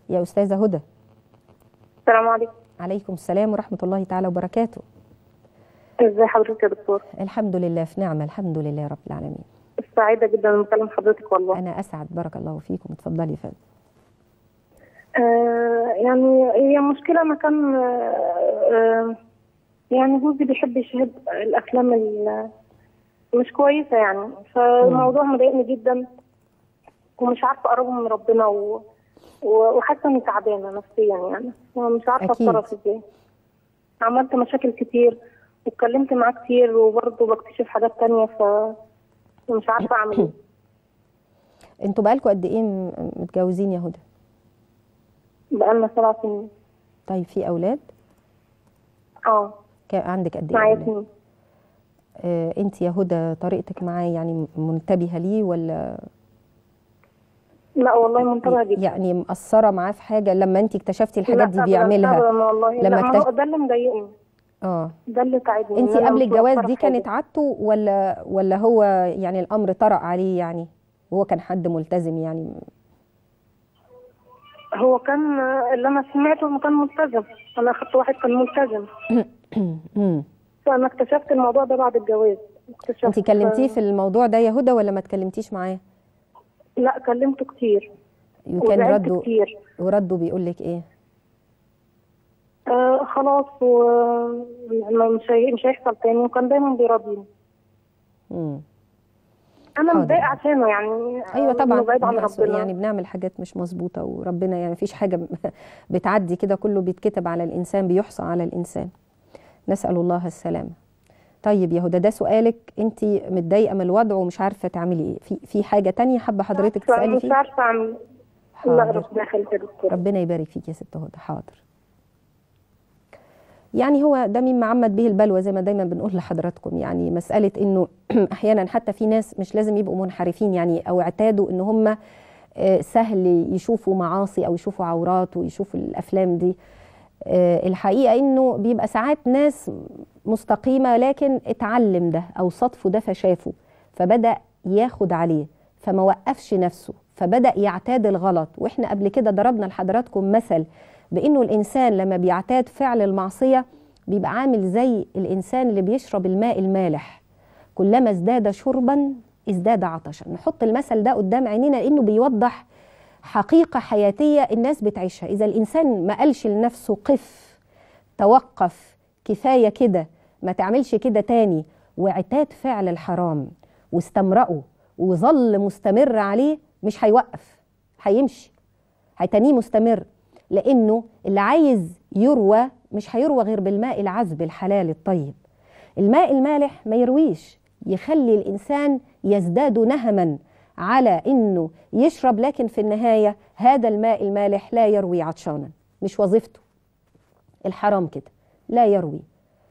يا استاذه هدى السلام عليكم عليكم السلام ورحمه الله تعالى وبركاته ازي حضرتك يا دكتور الحمد لله في نعمه الحمد لله رب العالمين سعيدة جدا ان بكلم حضرتك والله انا اسعد بارك الله فيكم اتفضلي يا فندم آه يعني هي مشكلة انا كان آه آه، يعني جوزي بيحب يشاهد الافلام ال- مش كويسة يعني فالموضوع مضايقني جدا ومش عارفة اقربه من ربنا و... و- وحاسة اني تعبانة نفسيا يعني ومش عارفة أكيد. اتصرف ازاي عملت مشاكل كتير واتكلمت معاه كتير وبرضه بكتشف حاجات تانية ف مش عارفة اعمل ايه انتوا بقالكم قد ايه م- متجوزين يا هدى بقالنا سبع سنين طيب في اولاد اه كا- عندك قد ايه معايا أولاد؟ اتنين آه انت يا هدى طريقتك معاه يعني منتبهه ليه ولا لا والله منتبهة جدا يعني مقصره معاه في حاجه لما انت اكتشفتي الحاجات لا دي أبداً- بيعملها أبداً والله لما لما ما هو اكتشف- ده اللي مضايقني اه ده اللي تعبني انت إن أنا قبل مش الجواز مقصرة دي في حاجة. كانت عادته ولا ولا هو يعني الامر طرأ عليه يعني هو كان حد ملتزم يعني هو كان اللي انا سمعته انه كان ملتزم انا اخدت واحد كان ملتزم مم. فانا اكتشفت الموضوع ده بعد الجواز اكتشفت انت كلمتيه في الموضوع ده يا هدى ولا ما تكلمتيش معاه لا كلمته كتير وكان وزعلت رده كتير ورده بيقول لك ايه آه خلاص و ما- مش هي- مش هيحصل تاني وكان دايما بيراضيني مم. انا حاضر. متضايقه عشانه يعني ايوه طبعا إنه بعيد عن بنقص- ربنا يعني بنعمل حاجات مش مظبوطه وربنا يعني مفيش حاجه بتعدي كده كله بيتكتب على الانسان بيحصى على الانسان نسال الله السلامه طيب يا هدى ده سؤالك انت متضايقه من الوضع ومش عارفه تعملي ايه في في حاجه تانية حابه حضرتك تسالي مش فيها عارفه اعمل لا حاضر ربنا يخليك يا دكتور ربنا يبارك فيك يا ست هدى حاضر يعني هو ده مما عمت به البلوى زي ما دايما بنقول لحضراتكم يعني مسألة انه احيانا حتى في ناس مش لازم يبقوا منحرفين يعني او اعتادوا ان هم آه، سهل يشوفوا معاصي او يشوفوا عورات ويشوفوا الافلام دي آه، الحقيقة انه بيبقى ساعات ناس مستقيمة لكن اتعلم ده او صدفه ده فشافه فبدأ ياخد عليه فما وقفش نفسه فبدأ يعتاد الغلط واحنا قبل كده ضربنا لحضراتكم مثل بانه الانسان لما بيعتاد فعل المعصية بيبقى عامل زي الانسان اللي بيشرب الماء المالح كلما ازداد شربا ازداد عطشا نحط المثل ده قدام عينينا لانه بيوضح حقيقة حياتية الناس بتعيشها إذا الإنسان ما قالش لنفسه قف توقف كفاية كده ما تعملش كده تاني واعتاد فعل الحرام واستمرأه وظل مستمر عليه مش هيوقف هيمشي هيتنيه مستمر لأنه اللي عايز يروى مش هيروى غير بالماء العذب الحلال الطيب الماء المالح ما يرويش يخلي الإنسان يزداد نهما على انه يشرب لكن في النهايه هذا الماء المالح لا يروي عطشانا مش وظيفته الحرام كده لا يروي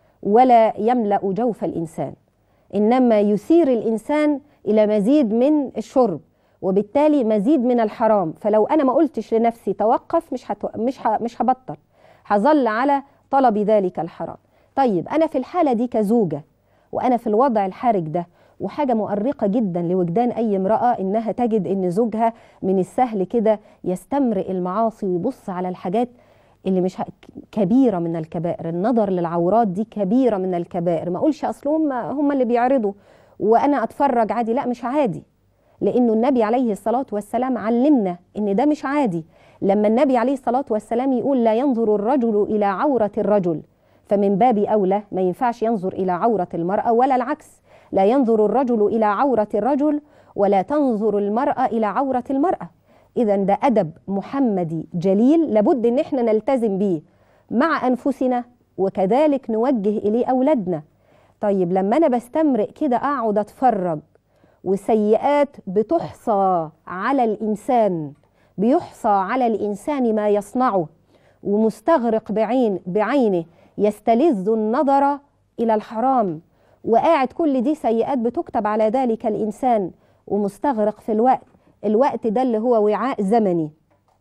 ولا يملا جوف الانسان انما يثير الانسان الى مزيد من الشرب وبالتالي مزيد من الحرام فلو انا ما قلتش لنفسي توقف مش هتو... مش ه... مش هبطل هظل على طلب ذلك الحرام طيب انا في الحاله دي كزوجه وانا في الوضع الحرج ده وحاجه مؤرقه جدا لوجدان اي امراه انها تجد ان زوجها من السهل كده يستمرئ المعاصي ويبص على الحاجات اللي مش ه- كبيره من الكبائر النظر للعورات دي كبيره من الكبائر ما اقولش اصل هم هم اللي بيعرضوا وانا اتفرج عادي لا مش عادي لانه النبي عليه الصلاه والسلام علمنا ان ده مش عادي لما النبي عليه الصلاه والسلام يقول لا ينظر الرجل الى عوره الرجل فمن باب اولى ما ينفعش ينظر الى عوره المراه ولا العكس لا ينظر الرجل الى عوره الرجل ولا تنظر المراه الى عوره المراه اذا ده ادب محمدي جليل لابد ان احنا نلتزم بيه مع انفسنا وكذلك نوجه اليه اولادنا طيب لما انا بستمرئ كده اقعد اتفرج وسيئات بتحصى على الانسان بيحصى على الانسان ما يصنعه ومستغرق بعين بعينه يستلذ النظر الى الحرام وقاعد كل دي سيئات بتكتب على ذلك الانسان ومستغرق في الوقت الوقت ده اللي هو وعاء زمني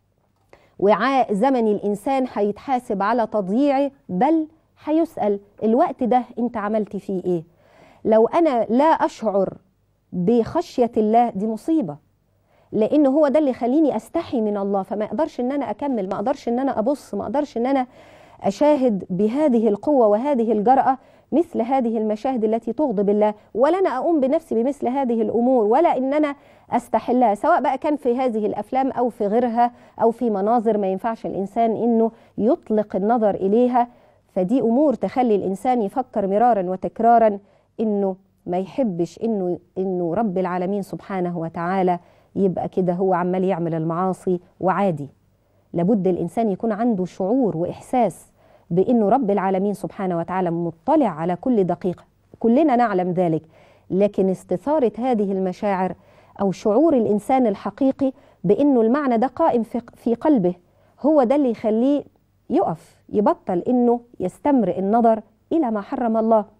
وعاء زمني الانسان هيتحاسب على تضييعه بل هيسال الوقت ده انت عملت فيه ايه لو انا لا اشعر بخشيه الله دي مصيبه لان هو ده اللي يخليني استحي من الله فما اقدرش ان انا اكمل ما اقدرش ان انا ابص ما اقدرش ان انا اشاهد بهذه القوه وهذه الجراه مثل هذه المشاهد التي تغضب الله ولا انا اقوم بنفسي بمثل هذه الامور ولا ان انا استحلها سواء بقى كان في هذه الافلام او في غيرها او في مناظر ما ينفعش الانسان انه يطلق النظر اليها فدي امور تخلي الانسان يفكر مرارا وتكرارا انه ما يحبش انه انه رب العالمين سبحانه وتعالى يبقى كده هو عمال يعمل المعاصي وعادي لابد الانسان يكون عنده شعور واحساس بانه رب العالمين سبحانه وتعالى مطلع على كل دقيقه كلنا نعلم ذلك لكن استثاره هذه المشاعر او شعور الانسان الحقيقي بانه المعنى ده قائم في قلبه هو ده اللي يخليه يقف يبطل انه يستمر النظر الى ما حرم الله